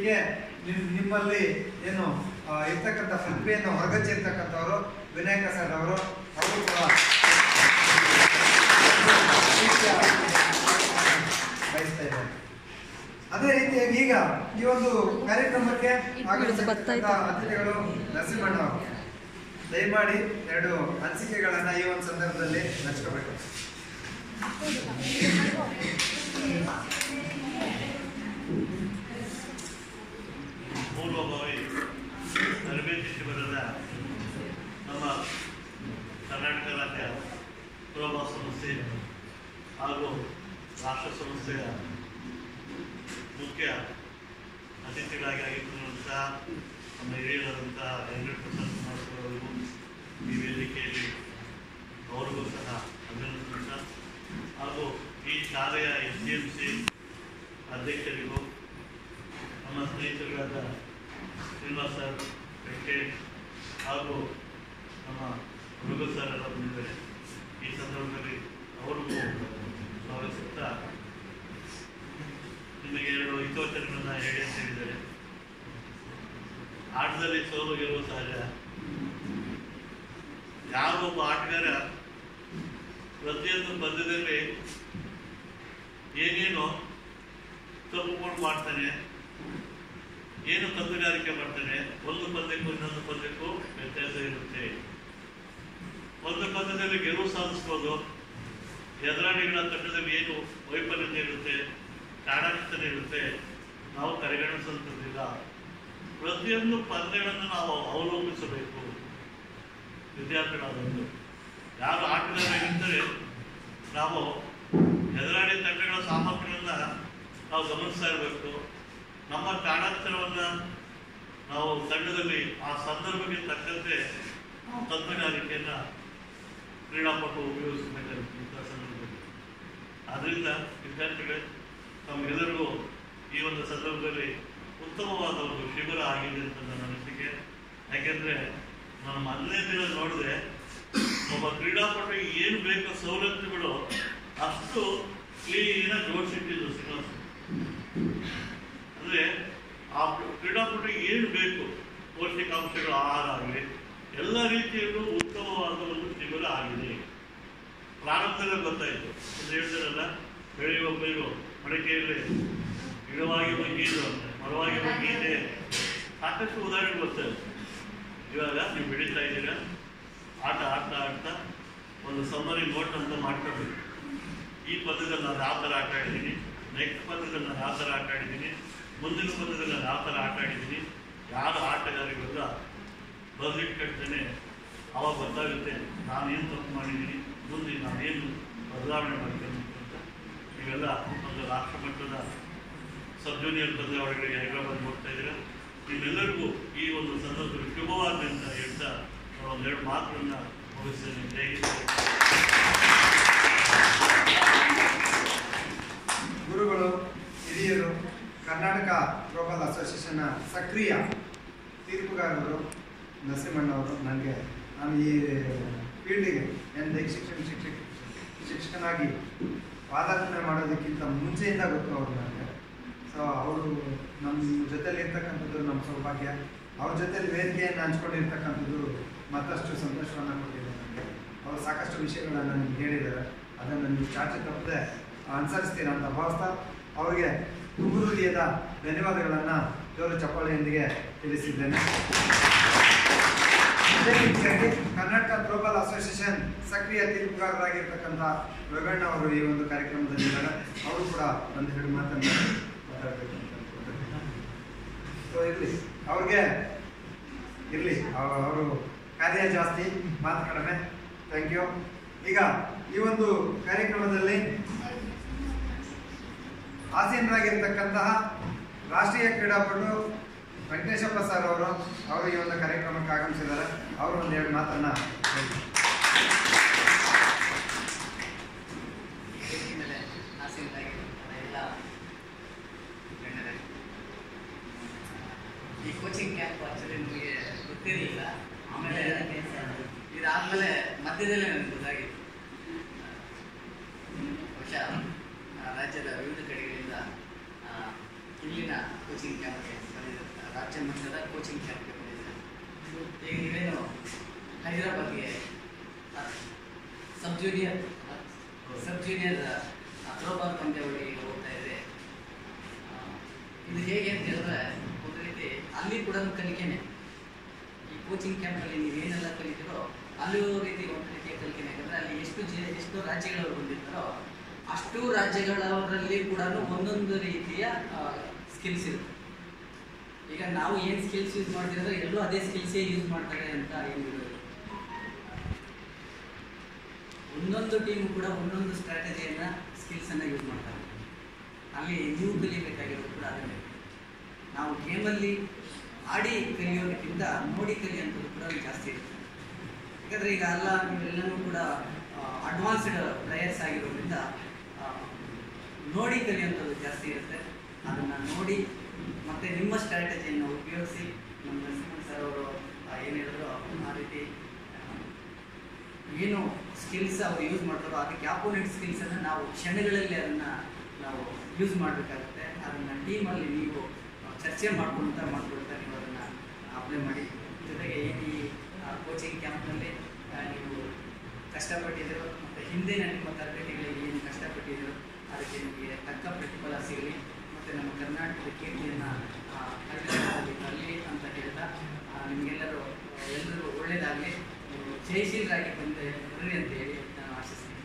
ಹೀಗೆ ನಿಮ್- ನಿಮ್ಮಲ್ಲಿ ಏನು ಆ, ಇರ್ತಕ್ಕಂಥ ಪ್ರತಿಭೆಯನ್ನು ಹೊರಗಚ್ಚಿರ್ತಕ್ಕಂಥವರು ವಿನಾಯಕ ಸರ್ ಅವರು ಅವರು ಕೂಡ ಬಯಸ್ತಾ ಇದ್ದಾರೆ ಅದೇ ರೀತಿಯಾಗಿ ಈಗ ಈ ಒಂದು ಕಾರ್ಯಕ್ರಮಕ್ಕೆ ಆಗಮಿಸಿರ್ತಕ್ಕಂಥ ಅತಿಥಿಗಳು ನರಸಿಂಹಣ್ಣ ಅವರು ದಯಮಾಡಿ ಎರಡು ಅನಿಸಿಕೆಗಳನ್ನ ಈ ಒಂದು ಸಂದರ್ಭದಲ್ಲಿ ಹಂಚ್ಕೋಬೇಕು ಪೂರ್ವಭಾವಿ ತರಬೇತಿ ಶಿಬಿರದ ನಮ್ಮ ಕರ್ನಾಟಕ ರಾಜ್ಯ ಪುರಭಾ ಸಂಸ್ಥೆ ಹಾಗೂ ರಾಷ್ಟ್ರ ಸಂಸ್ಥೆಯ ಮುಖ್ಯ ಅತಿಥಿಗಳಾಗಿ ಆಗಿರುವಂಥ ನಮ್ಮ ಹಿರಿಯರಾದಂಥ ವೆಂಕಟ ಪ್ರಸಾದ್ ಕುಮಾರ್ ಸರ್ ಅವರಿಗೂ ಈ ವೇದಿಕೆಯಲ್ಲಿ ಅವರಿಗೂ ಸಹ ಅಭಿನಂದಿಸುತ್ತಾ ಹಾಗೂ ಈ ಶಾಲೆಯ ಎಸ್ ಡಿ ಎಂ ಸಿ ಅಧ್ಯಕ್ಷರಿಗೂ ನಮ್ಮ ಸ್ನೇಹಿತರಾದ ಶ್ರೀನಿವಾಸ್ ಸರ್ ವೆಂಕಟೇಶ್ ಹಾಗೂ ನಮ್ಮ ಮೃಗ ಸರ್ ಎಲ್ಲ ಬಂದಿದ್ದಾರೆ ಈ ಸಂದರ್ಭದಲ್ಲಿ ಅವ್ರಿಗೂ ಸ್ವಾಗತಿಸುತ್ತಾ ನಿಮಗೆ ಎರಡು ಹಿತವಚನಗಳನ್ನ ಹೇಳಿ ಅಂತ ಹೇಳಿದ್ದಾರೆ ಆಟದಲ್ಲಿ ಸೋಲು ಗೆಲುವು ಸಹಜ ಯಾವ ಒಬ್ಬ ಆಟಗಾರ ಪ್ರತಿಯೊಂದು ಪಂದ್ಯದಲ್ಲಿ ಏನೇನು ತಪ್ಪುಗಳು ಮಾಡ್ತಾನೆ ಏನು ತಂತ್ರಗಾರಿಕೆ ಮಾಡ್ತಾನೆ ಒಂದು ಪಂದ್ಯಕ್ಕೂ ಇನ್ನೊಂದು ಪಂದ್ಯಕ್ಕೂ ವ್ಯತ್ಯಾಸ ಇರುತ್ತೆ ಒಂದು ಪಂದ್ಯದಲ್ಲಿ ಗೆಲುವು ಸಾಧಿಸ್ಬೋದು ಎದುರಾಳಿಗಳ ತಂಡದಲ್ಲಿ ಏನು ವೈಫಲ್ಯತೆ ಇರುತ್ತೆ ಚಾಣಾಕ್ಷತೆ ಇರುತ್ತೆ ನಾವು ಕಡೆಗಣಿಸುವಂಥದ್ದಿಲ್ಲ ಪ್ರತಿಯೊಂದು ಪಂದ್ಯಗಳನ್ನು ನಾವು ಅವಲೋಕಿಸಬೇಕು ವಿದ್ಯಾರ್ಥಿಗಳಾದವರು ಯಾರು ಆಟಗಾರರಿರ್ತಾರೆ ನಾವು ಎದುರಾಳಿ ತಂಡಗಳ ಸಾಮರ್ಥ್ಯಗಳನ್ನ ನಾವು ಗಮನಿಸ್ತಾ ಇರಬೇಕು ನಮ್ಮ ಚಾಣಾಕ್ಷರವನ್ನ ನಾವು ತಂಡದಲ್ಲಿ ಆ ಸಂದರ್ಭಕ್ಕೆ ತಕ್ಕಂತೆ ನಾವು ತಂತ್ರಗಾರಿಕೆಯನ್ನ ಕ್ರೀಡಾಪಟು ಉಪಯೋಗಿಸಬೇಕಾಗುತ್ತೆ ಇಂಥ ಸಂದರ್ಭದಲ್ಲಿ ಆದ್ರಿಂದ ವಿದ್ಯಾರ್ಥಿಗಳೇ ತಮಗೆಲ್ಲರಿಗೂ ಈ ಒಂದು ಸಂದರ್ಭದಲ್ಲಿ ಉತ್ತಮವಾದ ಒಂದು ಶಿಬಿರ ಆಗಿದೆ ಅಂತ ನನ್ನ ಅನಿಸಿಕೆ ಯಾಕೆಂದ್ರೆ ನಾನು ಮೊದಲನೇ ದಿನ ನೋಡಿದೆ ಒಬ್ಬ ಕ್ರೀಡಾಪಟುಗೆ ಏನು ಬೇಕೋ ಸವಲತ್ತುಗಳು ಅಷ್ಟು ಕ್ಲೀನಾಗಿ ಜೋಡಿಸಿಟ್ಟಿದ್ದು ಶ್ರೀನಿವಾಸ ಅಂದ್ರೆ ಆ ಕ್ರೀಡಾಪಟುಗೆ ಏನು ಬೇಕು ಪೌಷ್ಟಿಕಾಂಶಗಳ ಆಹಾರ ಆಗಲಿ ಎಲ್ಲ ರೀತಿಯಲ್ಲೂ ಉತ್ತಮವಾದ ಒಂದು ಶಿಬಿರ ಆಗಿದೆ ಪ್ರಾರಂಭದಲ್ಲೇ ಗೊತ್ತಾಯಿತು ಅಂತ ಹೇಳ್ತಾರಲ್ಲ ಬೆಳೆಯುವ ಪೈರು ಮಡಿಕೆಯಲ್ಲಿ ಗಿಡವಾಗಿ ಮಗೀದು ಅಂತ ಮರವಾಗಿ ಮಗೀದೆ ಸಾಕಷ್ಟು ಉದಾಹರಣೆ ಗೊತ್ತಾಯಿತು ಇವಾಗ ನೀವು ಬೆಳೀತಾ ಇದ್ದೀರಾ ಆಟ ಆಡ್ತಾ ಆಡ್ತಾ ಒಂದು ಸಮ್ಮರಿ ನೋಟ್ ಅಂತ ಮಾಡ್ಕೊಳ್ಬೇಕು ಈ ಪದ್ಯದಲ್ಲಿ ನಾನು ಯಾವ ಥರ ಆಟ ಆಡಿದ್ದೀನಿ ನೆಕ್ಸ್ಟ್ ಪದ್ಯದಲ್ಲಿ ನಾನು ಯಾವ ಥರ ಆಟ ಆಡಿದ್ದೀನಿ ಮುಂದಿನ ಪದ್ಯದಲ್ಲಿ ನಾನು ಯಾವ ಥರ ಆಟ ಆಡಿದ್ದೀನಿ ಯಾರು ಆಟಗಾರರಿಗೆಲ್ಲ ಬರೆದಿಟ್ಕೊಳ್ತೇನೆ ಅವಾಗ ಗೊತ್ತಾಗುತ್ತೆ ನಾನೇನು ತಪ್ಪು ಮಾಡಿದ್ದೀನಿ ಮುಂದೆ ನಾನೇನು ಬದಲಾವಣೆ ಮಾಡ್ತೇನೆ ಅಂತ ನೀವೆಲ್ಲ ಒಂದು ರಾಷ್ಟ್ರ ಮಟ್ಟದ ಸಬ್ ಜೂನಿಯರ್ ಪಂದ್ಯಾವಳಿಗಳಿಗೆ ಹೈದರಾಬಾದ್ ಹೋಗ್ತಾ ಇದ್ದೀರಾ ನಿಮ್ಮೆಲ್ಲರಿಗೂ ಈ ಒಂದು ಸಂದರ್ಭದಲ್ಲಿ ಶುಭವಾಗಲಿ ಅಂತ ಹೇಳ್ತಾ ನಾನು ಒಂದೆರಡು ಮಾತುಗಳನ್ನ ಮುಗಿಸ್ತೇನೆ ಜೈ ಹಿಂದ್, ಜೈ ಭಾರತ್. ಗುರುಗಳು ಹಿರಿಯರು ಕರ್ನಾಟಕ ಗ್ಲೋಬಲ್ ಅಸೋಸಿಯೇಷನ್ನ ಸಕ್ರಿಯ ತೀರ್ಪುಗಾರರು ನರಸಿಂಹಣ್ಣವರು ನನಗೆ ನಾನು ಈ ಫೀಲ್ಡಿಗೆ ಏನು ದೈಹಿಕ ಶಿಕ್ಷಣ ಶಿಕ್ಷಕ ಶಿಕ್ಷಕನಾಗಿ ಪಾದಾರ್ಪಣೆ ಮಾಡೋದಕ್ಕಿಂತ ಮುಂಚೆಯಿಂದ ಗೊತ್ತು ಅವರು ನನಗೆ ಸೊ ಅವರು ನಮ್ಮ ಜೊತೆಲಿ ಇರ್ತಕ್ಕಂಥದ್ದು ನಮ್ಮ ಸೌಭಾಗ್ಯ ಅವ್ರ ಜೊತೆಲಿ ವೇದಿಕೆಯನ್ನು ಹಂಚ್ಕೊಂಡಿರ್ತಕ್ಕಂಥದ್ದು ಮತ್ತಷ್ಟು ಸಂತೋಷವನ್ನು ಕೊಟ್ಟಿದೆ ನನಗೆ ಅವರು ಸಾಕಷ್ಟು ವಿಷಯಗಳನ್ನು ನಿಮ್ಗೆ ಹೇಳಿದ್ದಾರೆ ಅದನ್ನು ನೀವು ಚಾಚು ತಪ್ಪದೆ ಅನುಸರಿಸ್ತೀರಾ ಅಂತ ಭಾವಿಸ್ತಾ ಅವರಿಗೆ ತುಂಬು ಹೃದಯದ ಧನ್ಯವಾದಗಳನ್ನು ಜೋರು ಚಪ್ಪಾಳೆಯೊಂದಿಗೆ ತಿಳಿಸಿದ್ದೇನೆ ಅದೇ ರೀತಿಯಾಗಿ ಕರ್ನಾಟಕ ಗ್ಲೋಬಲ್ ಅಸೋಸಿಯೇಷನ್ ಸಕ್ರಿಯ ತೀರ್ಪುಗಾರರಾಗಿರ್ತಕ್ಕಂಥ ವೆಗಣ್ಣ ಅವರು ಈ ಒಂದು ಕಾರ್ಯಕ್ರಮದಲ್ಲಿ ಇದ್ದಾರೆ ಅವರು ಕೂಡ ಒಂದು ಎರಡು ಮಾತನ್ನು ಮಾತಾಡಬೇಕು ಅಂತ ಅನ್ಕೊಂಡಿದ್ದೀನಿ. ಸೊ ಇರಲಿ ಅವ್ರಿಗೆ ಇರಲಿ ಅವರು ಕಾರ್ಯ ಜಾಸ್ತಿ ಮಾತು ಕಡಿಮೆ ಥ್ಯಾಂಕ್ ಯು ಈಗ ಈ ಒಂದು ಕಾರ್ಯಕ್ರಮದಲ್ಲಿ ಆಸೀನರಾಗಿರ್ತಕ್ಕಂತಹ ರಾಷ್ಟ್ರೀಯ ಕ್ರೀಡಾಪಟು ವೆಂಕಟೇಶಪ್ಪ ಸರ್ ಅವರು ಅವರು ಈ ಒಂದು ಕಾರ್ಯಕ್ರಮಕ್ಕೆ ಆಗಮಿಸಿದ್ದಾರೆ ಅವರು ಒಂದು ಎರಡು ಮಾತನ್ನ ಹೇಳಿ. ವೇದಿಕೆಮೇಲೆ ಆಸೀನರಾಗಿರುವಂತಹ ಎಲ್ಲ ಗಣ್ಯರೇ ಈ ಕೋಚಿಂಗ್ ಕ್ಯಾಂಪ್ ಆಕ್ಚುಲಿ ನಮಗೆ ಗೊತ್ತಿರಲಿಲ್ಲ ಆಮೇಲೆ ಇದಾದ್ಮೇಲೆ ಮಧ್ಯದಲ್ಲೇ ನನಗೆ ಗೊತ್ತಾಗಿತ್ತು ಬಹುಶಃ ಆ, ರಾಜ್ಯದ ವಿವಿಧ ಕಡೆಗಳಿಂದ ಆ, ಇಲ್ಲಿನ ಕೋಚಿಂಗ್ ಕ್ಯಾಂಪ್ಗೆ ರಾಜ್ಯ ಮಟ್ಟದ ಕೋಚಿಂಗ್ ಕ್ಯಾಂಪ್ಗೆ ಬಂದಿದ್ದೆ ಈಗ ನೀವೇನು ಹೈದರಾಬಾದ್ಗೆ sub junior sub junior throwball ಪಂದ್ಯಾವಳಿಗೆ ಹೋಗ್ತಾ ಇದೆ ಆ, ಇದು ಹೇಗೆ ಅಂತ ಹೇಳಿದ್ರೆ ಒಂದು ರೀತಿ ಅಲ್ಲಿ ಕೂಡ ಒಂದು ಕಲಿಕೆನೆ ಈ ಕೋಚಿಂಗ್ ಕ್ಯಾಂಪಲ್ಲಿ ನೀವು ಏನೆಲ್ಲ ಕಲಿತೀರೋ ಅಲ್ಲೂ ರೀತಿ ಒಂದು ರೀತಿಯ ಕಲಿಕೆನೆ ಯಾಕಂದ್ರೆ ಅಲ್ಲಿ ಎಷ್ಟು ಜಿ ಎಷ್ಟು ರಾಜ್ಯಗಳವರು ಬಂದಿರ್ತಾರೋ ಅಷ್ಟು ರಾಜ್ಯಗಳವರಲ್ಲಿ ಕೂಡ ಒಂದೊಂದು ರೀತಿಯ ಸ್ಕಿಲ್ಸ್ ಇರುತ್ತೆ ಈಗ ನಾವು ಏನು ಸ್ಕಿಲ್ಸ್ ಯೂಸ್ ಮಾಡ್ತಿರೋದ್ರೆ ಎಲ್ಲರೂ ಅದೇ ಸ್ಕಿಲ್ಸೇ ಯೂಸ್ ಮಾಡ್ತಾರೆ ಅಂತ ಏನಿರೋದು ಒಂದೊಂದು ಟೀಮು ಕೂಡ ಒಂದೊಂದು ಸ್ಟ್ರಾಟಜಿಯನ್ನು ಸ್ಕಿಲ್ಸನ್ನು ಯೂಸ್ ಮಾಡ್ತಾರೆ ಅಲ್ಲಿ ನೀವು ಕಲಿಬೇಕಾಗಿರೋದು ಕೂಡ ಅದನ್ನೇ ನಾವು ಗೇಮಲ್ಲಿ ಆಡಿ ಕಲಿಯೋದಕ್ಕಿಂತ ನೋಡಿ ಕಲಿಯುವಂಥದ್ದು ಕೂಡ ಜಾಸ್ತಿ ಇರುತ್ತೆ ಯಾಕಂದರೆ ಈಗ ಎಲ್ಲ ನೀವೆಲ್ಲನೂ ಕೂಡ ಅಡ್ವಾನ್ಸ್ಡ್ ಪ್ಲೇಯರ್ಸ್ ಆಗಿರೋದ್ರಿಂದ ಆ, ನೋಡಿ ಕಲಿಯುವಂಥದ್ದು ಜಾಸ್ತಿ ಇರುತ್ತೆ ಅದನ್ನು ನೋಡಿ ಮತ್ತು ನಿಮ್ಮ ಸ್ಟ್ರಾಟಜಿಯನ್ನು ಉಪಯೋಗಿಸಿ ನಮ್ಮ ನರಸಿಂಹ ಸರ್ ಅವರು ಏನು ಹೇಳಿದ್ರು ಆ ರೀತಿ ಆ, ಏನು ಸ್ಕಿಲ್ಸ್ ಅವ್ರು ಯೂಸ್ ಮಾಡ್ತಾರೋ ಅದಕ್ಕೆ ಆಪೋನೆಂಟ್ ಸ್ಕಿಲ್ಸನ್ನು ನಾವು ಕ್ಷಣಗಳಲ್ಲಿ ಅದನ್ನು ನಾವು ಯೂಸ್ ಮಾಡಬೇಕಾಗುತ್ತೆ ಅದನ್ನು ಟೀಮಲ್ಲಿ ನೀವು ಆ, ಚರ್ಚೆ ಮಾಡ್ಕೊಳ್ತಾ ಮಾಡ್ಕೊಳ್ತಾ ನೀವು ಅದನ್ನು ಅಪ್ಲೈ ಮಾಡಿ ಜೊತೆಗೆ ಏನು ಈ ಕೋಚಿಂಗ್ ಕ್ಯಾಂಪ್ನಲ್ಲಿ ನೀವು ಕಷ್ಟಪಟ್ಟಿದ್ದೀರೋ ಮತ್ತು ಹಿಂದಿನ ನಿಮ್ಮ ತರಬೇತಿಗಳಿಗೆ ಏನು ಕಷ್ಟಪಟ್ಟಿದ್ದೀರೋ ಅದಕ್ಕೆ ನಿಮಗೆ ತಕ್ಕ ಪ್ರತಿಫಲ ಸಿಗಲಿ ಮತ್ತು ನಮ್ಮ ಕರ್ನಾಟಕದ ಕೀರ್ತಿಯನ್ನು ಹಳ್ಳಿ ತರಲಿ ಅಂತ ಹೇಳ್ತಾ ಆ, ನಿಮಗೆಲ್ಲರೂ ಎಲ್ಲರಿಗೂ ಒಳ್ಳೆಯದಾಗಲಿ ನೀವು ಜಯಶೀಲರಾಗಿ ಬಂದೆ ಬರ್ರಿ ಅಂತ ಹೇಳಿ ನಾನು ಆಶಿಸ್ತೀನಿ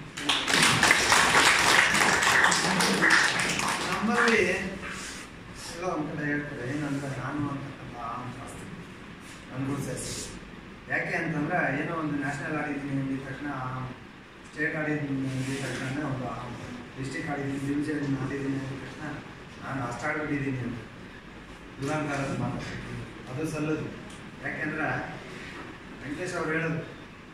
ನಮ್ಮಲ್ಲಿ ಎಲ್ಲೋ ಒಂದು ಕಡೆ ಹೇಳ್ತಾರೆ ಏನಂದ್ರೆ ನಾನು ಅಂತಕ್ಕಂಥ ಆಮ್ ಜಾಸ್ತಿ ನನಗೂ ಸೇರಿಸಿ ಯಾಕೆ ಅಂತಂದ್ರೆ ಏನೋ ಒಂದು ನ್ಯಾಷನಲ್ ಆಡಿದ್ದೀನಿ ಅಂದಿದ ತಕ್ಷಣ ಸ್ಟೇಟ್ ಆಡಿದ್ದೀನಿ ಅಂದಿದ ತಕ್ಷಣ ಒಂದು ಡಿಸ್ಟಿಕ್ ಆಡಿದ್ದೀನಿ ಡಿವಿಷನ್ ಆಡಿದ್ದೀನಿ ಅಂದಿದ ತಕ್ಷಣ ನಾನು ಅಷ್ಟು ಆಡ್ಬಿಟ್ಟಿದ್ದೀನಿ ಅಂತ ದುರಾಂಕಾರದ ಮಾತು ಅದು ಸಲ್ಲದು ಯಾಕೆಂದ್ರೆ ವೆಂಕಟೇಶ್ ಅವ್ರು ಹೇಳೋದು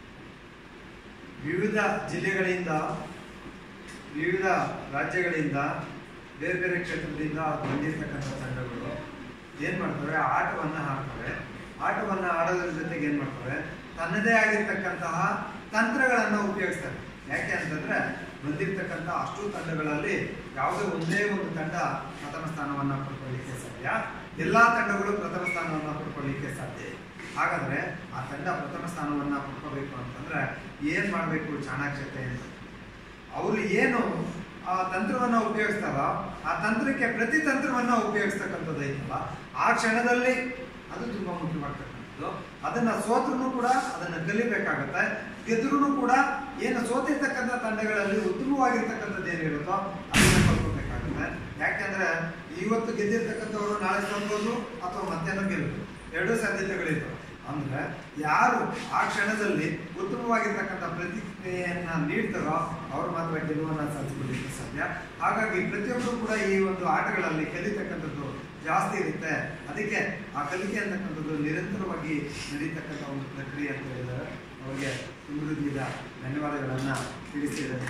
ವಿವಿಧ ಜಿಲ್ಲೆಗಳಿಂದ ವಿವಿಧ ರಾಜ್ಯಗಳಿಂದ ಬೇರೆ ಬೇರೆ ಕ್ಷೇತ್ರದಿಂದ ಬಂದಿರತಕ್ಕಂಥ ತಂಡಗಳು ಏನು ಮಾಡ್ತವೆ ಆಟವನ್ನು ಆಡ್ತವೆ ಆಟವನ್ನು ಆಡೋದ್ರ ಜೊತೆಗೆ ಏನು ಮಾಡ್ತವೆ ತನ್ನದೇ ಆಗಿರ್ತಕ್ಕಂತಹ ತಂತ್ರಗಳನ್ನು ಉಪಯೋಗಿಸ್ತವೆ ಯಾಕೆ ಅಂತಂದ್ರೆ ಬಂದಿರತಕ್ಕಂಥ ಅಷ್ಟು ತಂಡಗಳಲ್ಲಿ ಯಾವುದೇ ಒಂದೇ ಒಂದು ತಂಡ ಪ್ರಥಮ ಸ್ಥಾನವನ್ನು ಪಡ್ಕೊಳ್ಳಿಕ್ಕೆ ಸಾಧ್ಯ ಎಲ್ಲಾ ತಂಡಗಳು ಪ್ರಥಮ ಸ್ಥಾನವನ್ನು ಪಡ್ಕೊಳ್ಳಿಕ್ಕೆ ಸಾಧ್ಯ ಇಲ್ಲ. ಹಾಗಾದ್ರೆ ಆ ತಂಡ ಪ್ರಥಮ ಸ್ಥಾನವನ್ನ ಪಡ್ಕೋಬೇಕು ಅಂತಂದ್ರೆ ಏನ್ ಮಾಡಬೇಕು ಚಾಣಾಕ್ಷತೆ ಅಂತ ಅವರು ಏನು ಆ ತಂತ್ರವನ್ನ ಉಪಯೋಗಿಸ್ತಾರೋ ಆ ತಂತ್ರಕ್ಕೆ ಪ್ರತಿ ತಂತ್ರವನ್ನ ಉಪಯೋಗಿಸ್ತಕ್ಕಂಥದ್ದು ಐತಲ್ಲ ಆ ಕ್ಷಣದಲ್ಲಿ ಅದು ತುಂಬಾ ಮುಖ್ಯವಾಗ್ತಕ್ಕಂಥದ್ದು ಅದನ್ನ ಸೋತ್ರೂ ಕೂಡ ಅದನ್ನ ಕಲಿಬೇಕಾಗತ್ತೆ ಗೆದ್ರೂ ಕೂಡ ಏನು ಸೋತಿರ್ತಕ್ಕಂಥ ತಂಡಗಳಲ್ಲಿ ಉತ್ತಮವಾಗಿರ್ತಕ್ಕಂಥದ್ದು ಏನಿರುತ್ತೋ ಅದನ್ನ ಕಲ್ಕೋಬೇಕಾಗುತ್ತೆ ಯಾಕೆಂದ್ರೆ ಇವತ್ತು ಗೆದ್ದಿರ್ತಕ್ಕಂಥವ್ರು ನಾಳೆ ಸೋಲ್ಬೋದು ಅಥವಾ ಮಧ್ಯಾಹ್ನ ಗೆಲ್ಲಬಹುದು ಎರಡೂ ಸಾಧ್ಯತೆಗಳಿರ್ತವೆ ಅಂದ್ರೆ ಯಾರು ಆ ಕ್ಷಣದಲ್ಲಿ ಉತ್ತಮವಾಗಿರ್ತಕ್ಕಂಥ ಪ್ರತಿಕ್ರಿಯೆಯನ್ನ ನೀಡ್ತಾರೋ ಅವ್ರು ಮಾತ್ರ ಗೆಲುವನ್ನ ಸಾಧಿಸ್ಕೊಳ್ಳಿಕ್ಕೆ ಸಾಧ್ಯ ಹಾಗಾಗಿ ಪ್ರತಿಯೊಬ್ಬರು ಕೂಡ ಈ ಒಂದು ಆಟಗಳಲ್ಲಿ ಕಲಿತಕ್ಕಂಥದ್ದು ಜಾಸ್ತಿ ಇರುತ್ತೆ ಅದಕ್ಕೆ ಆ ಕಲಿಕೆ ಅಂತಕ್ಕಂಥದ್ದು ನಿರಂತರವಾಗಿ ನಡೀತಕ್ಕಂಥ ಒಂದು ಪ್ರಕ್ರಿಯೆ ಅಂತ ಹೇಳಿದ್ದಾರೆ ಅವರಿಗೆ ಸಮೃದ್ಧಿಯ ಧನ್ಯವಾದಗಳನ್ನ ತಿಳಿಸಿದ್ದಾರೆ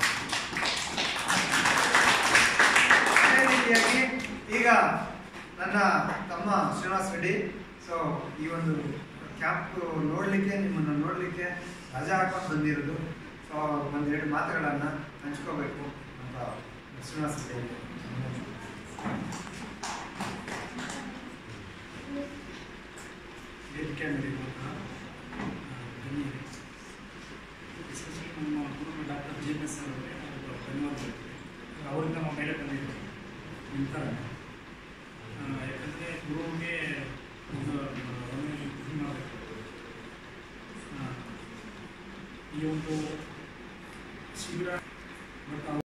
ಅದೇ ರೀತಿಯಾಗಿ ಈಗ ನನ್ನ ತಮ್ಮ ಶ್ರೀನಿವಾಸ್ ರೆಡ್ಡಿ ಸೊ ಈ ಒಂದು ಕ್ಯಾಂಪ್ ನೋಡಲಿಕ್ಕೆ ನಿಮ್ಮನ್ನು ನೋಡಲಿಕ್ಕೆ ರಜಾ ಹಾಕೊಂಡು ಬಂದಿರೋದು ಸೊ ಒಂದೆರಡು ಮಾತುಗಳನ್ನು ಹಂಚ್ಕೋಬೇಕು ಅಂತ ಶ್ರೀನಿವಾಸ್ ರೆಡ್ಡಿ ವೇದಿಕೆ ನಡೀಬೇಕು ಬನ್ನಿ ಎಸ್ಪೆಷಲಿ ನಮ್ಮ Guru doctor G S sir ಅವರಿಗೆ ಅವರು ಧನ್ಯವಾದಗಳು ಅವರಿಂದ ನಮ್ಮ ಮೇಲೆ ಬಂದಿದ್ದು ನಿಂತಾರೆ ಯಾಕಂದರೆ ಗುರುವಿಗೆ ಒಂದು ಒಳ್ಳೆಯ ಇದು ಮಾಡಬೇಕು ಈ ಒಂದು ಶಿಬಿರ ಬಟ್